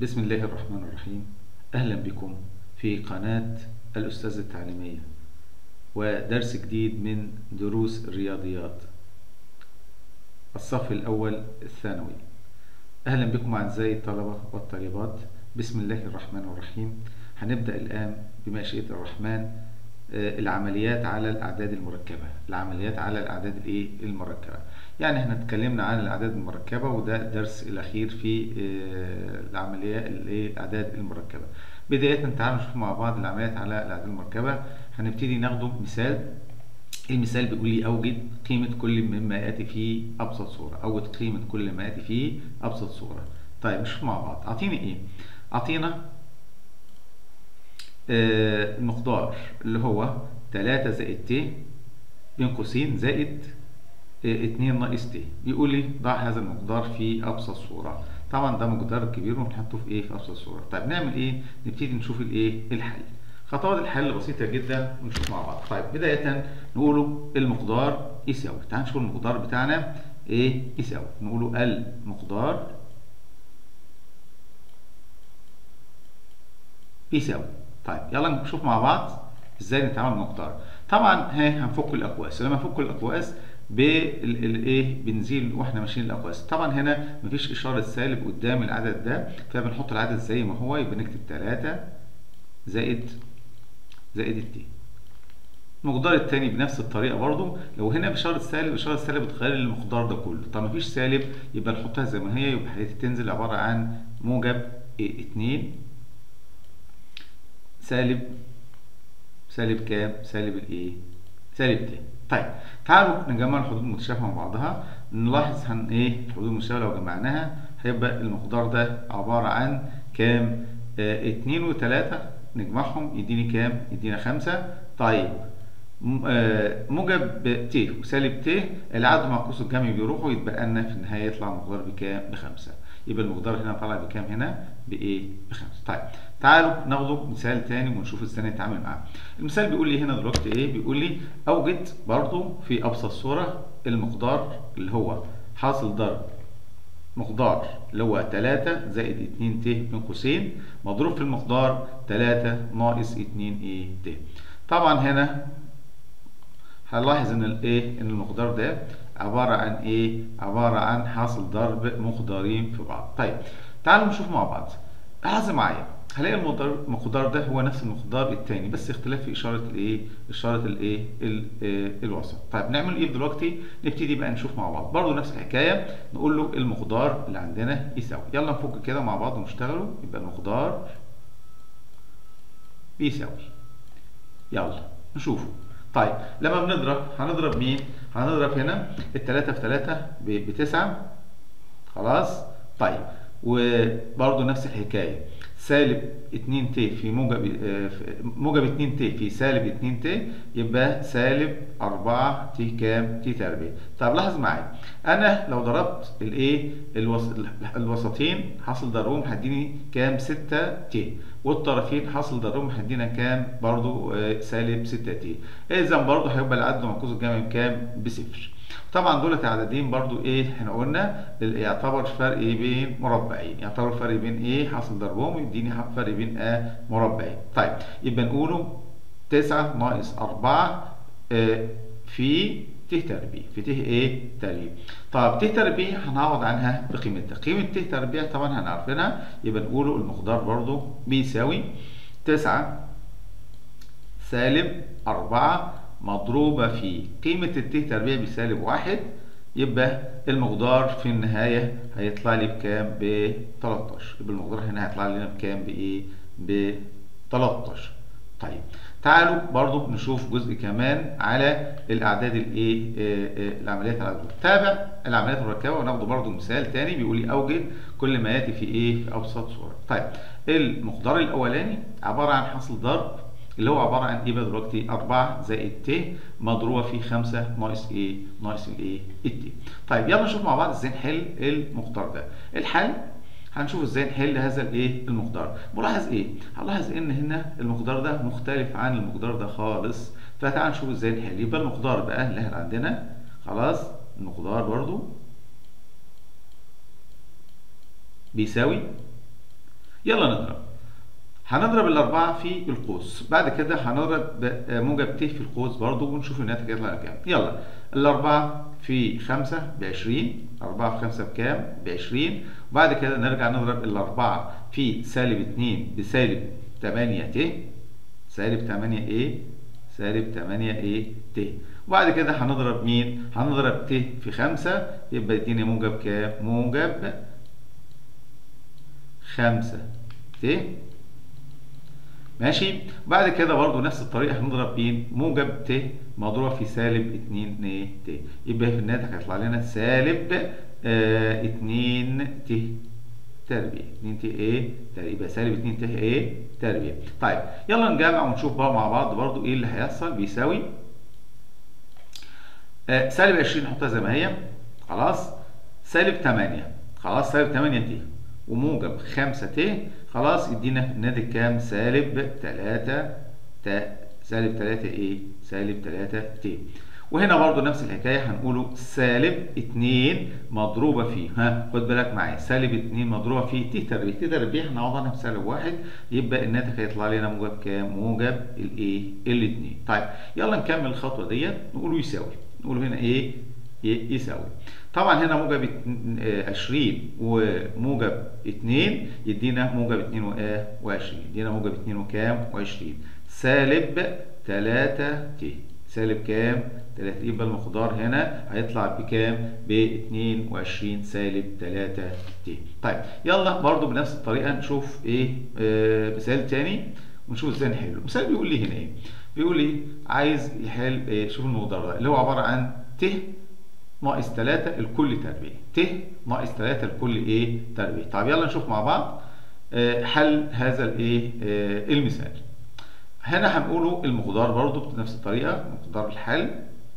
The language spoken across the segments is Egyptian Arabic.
بسم الله الرحمن الرحيم أهلا بكم في قناة الأستاذ التعليمية ودرس جديد من دروس الرياضيات الصف الأول الثانوي أهلا بكم أعزائي الطلبة والطالبات بسم الله الرحمن الرحيم هنبدأ الآن بمشيئة الرحمن آه، العمليات على الأعداد المركبة العمليات على الأعداد الإيه المركبة يعني احنا اتكلمنا عن الأعداد المركبة وده الدرس الأخير في آه، العمليات الإيه الأعداد المركبة بداية تعالوا نشوف مع بعض العمليات على الأعداد المركبة هنبتدي ناخده مثال المثال بيقول لي أوجد قيمة كل مما يأتي في أبسط صورة أوجد قيمة كل ما يأتي في أبسط صورة طيب نشوف مع بعض أعطيني إيه أعطينا آه، المقدار اللي هو 3 زائد ت بين قوسين زائد آه، 2 ناقص ت بيقول لي ضع هذا المقدار في ابسط صوره طبعا ده مقدار كبير ونحطه في ايه في ابسط صوره طيب نعمل ايه نبتدي نشوف الايه الحل خطوات الحل بسيطه جدا ونشوف مع بعض طيب بدايه نقوله المقدار يساوي تعال نشوف المقدار بتاعنا ايه يساوي نقوله المقدار يساوي طيب يلا نشوف مع بعض ازاي نتعامل مع المقدار طبعا ها هنفك الاقواس لما نفك الاقواس بالايه بنزيل واحنا ماشيين الاقواس طبعا هنا مفيش اشاره سالب قدام العدد ده فبنحط العدد زي ما هو يبقى نكتب 3 زائد زائد التي المقدار الثاني بنفس الطريقه برضو لو هنا باشاره سالب اشاره سالب بتغير المقدار ده كله طب مفيش سالب يبقى نحطها زي ما هي يبقى هتنزل عباره عن موجب 2 سالب سالب كام؟ سالب الايه؟ سالب ت. طيب تعالوا نجمع الحدود المتشابهه مع بعضها نلاحظ هن ايه الحدود المتشابهه لو جمعناها هيبقى المقدار ده عباره عن كام؟ آه اتنين وتلاته نجمعهم يديني كام؟ يدينا خمسه طيب م- آه، موجب ت وسالب ت العدد مع قوس الجمع بيروحوا يتبقى لنا في النهايه يطلع المقدار بكام؟ بخمسه يبقى المقدار هنا طالع بكام هنا؟ بايه؟ بخمسه طيب تعالوا ناخده مثال تاني ونشوف ازاي نتعامل معاه المثال بيقول لي هنا دلوقتي ايه بيقول لي اوجد برضو في ابسط صوره المقدار اللي هو حاصل ضرب مقدار اللي هو 3 زائد 2 ت بين قوسين مضروب في المقدار 3 ناقص 2 ايه ت طبعا هنا هنلاحظ ان الايه ان المقدار ده عباره عن ايه عباره عن حاصل ضرب مقدارين في بعض طيب تعالوا نشوف مع بعض لاحظ معايا هلاقي المقدار المقدار ده هو نفس المقدار الثاني بس اختلاف في اشاره الايه اشاره الايه ال- آه، الوسط طيب نعمل ايه دلوقتي نبتدي بقى نشوف مع بعض برضو نفس الحكايه نقول له المقدار اللي عندنا يساوي يلا نفك كده مع بعض ونشتغلوا يبقى المقدار بيساوي يلا نشوفه طيب لما بنضرب هنضرب مين هنضرب هنا التلاتة في تلاتة ب- بتسعة خلاص طيب وبرضه نفس الحكاية سالب 2 ت في موجب آه، في- موجب 2 ت في سالب 2 ت يبقى سالب 4 ت كام ت تربيع طب لاحظ معايا انا لو ضربت الايه الوس... الوسطين حاصل ضربهم هيديني كام 6 ت والطرفين حاصل ضربهم هيدينا كام برضو آه، سالب 6 ت اذا برضو هيبقى العدد منقوص الجمعي بكام بصفر طبعا دولت عددين برضو ايه احنا قلنا ال- يعتبر فرق بين مربعين يعتبر فرق بين ايه حاصل ضربهم يديني ح- فرق بين ا مربعين طيب يبقى نقوله 9 ناقص 4 آه، في ت تربيع في ت ايه تربيع طب ت تربيع هنعوض عنها بقيمتها قيمة ت تربيع طبعا هنعرفينها يبقى نقوله المقدار برضو بيساوي 9 سالب 4 مضروبة في قيمة الت تربيع بسالب واحد يبقى المقدار في النهاية هيطلع لي بكام؟ ب 13 يبقى المقدار هنا هيطلع لنا بكام؟ بإيه؟ ب 13 طيب تعالوا برضو نشوف جزء كمان على الأعداد الإيه؟ آه، آه، العمليات العددية تابع العمليات المركبة وناخد برضو مثال تاني بيقول لي أوجد كل ما يأتي في إيه؟ في أبسط صورة طيب المقدار الأولاني عبارة عن حاصل ضرب اللي هو عباره عن ايه بقى دلوقتي 4 زائد ت مضروبه في 5 ناقص ايه ناقص الايه الت طيب يلا نشوف مع بعض ازاي نحل المقدار ده الحل هنشوف ازاي نحل هذا الايه المقدار ملاحظ ايه هنلاحظ ان هنا المقدار ده مختلف عن المقدار ده خالص فتعال نشوف ازاي نحل يبقى المقدار بقى اللي احنا عندنا خلاص المقدار برضو بيساوي يلا نضرب هنضرب الأربعة في القوس بعد كده هنضرب موجب ت في القوس برضو ونشوف الناتج يطلع كام يلا الأربعة في خمسة بعشرين أربعة في خمسة بكام؟ بعشرين وبعد كده نرجع نضرب الأربعة في سالب اتنين بسالب تمانية ت سالب تمانية ايه؟ سالب تمانية ايه؟ ت وبعد كده هنضرب مين؟ هنضرب ت في خمسة يبقى يديني موجب كام؟ موجب خمسة ت ماشي بعد كده برضو نفس الطريقة هنضرب مين موجب ت مضروبة في سالب 2 ت يبقى في الناتج هيطلع لنا سالب آه 2 ت تربيع 2 ت ايه تربيع يبقى سالب 2 ت ايه تربيع طيب يلا نجمع ونشوف بقى مع بعض برضو ايه اللي هيحصل بيساوي آه سالب 20 نحطها زي ما هي خلاص سالب 8 خلاص سالب 8 ت وموجب 5 ت خلاص يدينا الناتج كام سالب 3 ت سالب 3 ايه سالب 3 ت وهنا برضو نفس الحكايه هنقوله سالب 2 مضروبه في ها خد بالك معايا سالب 2 مضروبه في ت تربيع ت تربيع هنعوض عنها بسالب 1 يبقى الناتج هيطلع لنا موجب كام موجب الايه الاثنين طيب يلا نكمل الخطوه ديت نقوله يساوي نقوله هنا ايه يساوي طبعا هنا موجب 20 وموجب 2 يدينا موجب 2 و20 يدينا موجب 2 وكام و20 سالب 3 ت سالب كام 3 يبقى المقدار هنا هيطلع بكام ب 22 سالب 3 ت طيب يلا برضو بنفس الطريقه نشوف ايه آه مثال تاني ونشوف ازاي نحله المثال بيقول لي هنا ايه بيقول لي عايز يحل إيه شوف المقدار ده اللي هو عباره عن ت ناقص 3 الكل تربيع ت ناقص 3 الكل ايه تربيع طب يلا نشوف مع بعض آه حل هذا الايه آه المثال هنا هنقوله المقدار برضو بنفس الطريقه مقدار الحل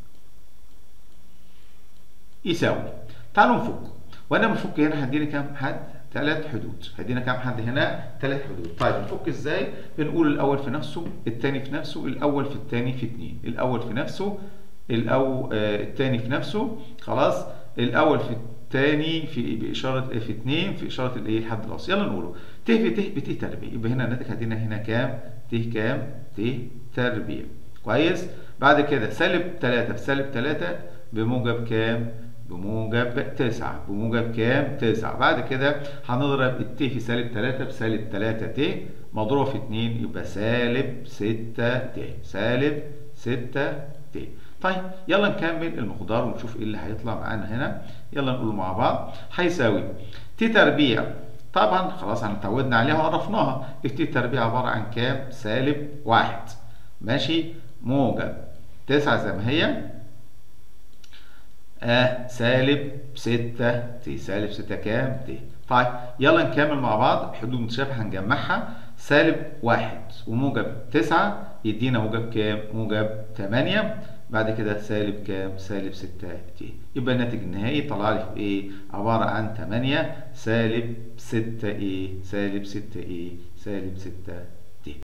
يساوي تعالوا نفك وانا بفك هنا هديني كام حد ثلاث حدود هدينا كام حد هنا ثلاث حدود طيب نفك ازاي بنقول الاول في نفسه الثاني في نفسه الاول في الثاني في اثنين الاول في نفسه الأو آه الثاني في نفسه خلاص الأول في الثاني في بإشارة في اثنين في إشارة الإيه الحد الأصلي يلا نقوله ت في ت بت تربيع يبقى هنا الناتج هدينا هنا كام ت كام ت تربيع كويس بعد كده سالب 3 في سالب 3 بموجب كام بموجب 9 بموجب كام 9 بعد كده هنضرب الت في سالب 3 بسالب 3 ت مضروبة في 2 يبقى سالب 6 ت سالب 6 ت طيب يلا نكمل المقدار ونشوف ايه اللي هيطلع معانا هنا يلا نقول مع بعض هيساوي ت تربيع طبعا خلاص احنا اتعودنا عليها وعرفناها الت تربيع عباره عن كام سالب واحد ماشي موجب تسعة زي ما هي آه سالب ستة ت سالب ستة كام ت طيب يلا نكمل مع بعض حدود متشابهة هنجمعها سالب واحد وموجب تسعة يدينا موجب كام موجب تمانية بعد كده سالب كام سالب 6 ت يبقى الناتج النهائي طلع لي في ايه عباره عن 8 سالب 6 ايه سالب 6 ايه سالب 6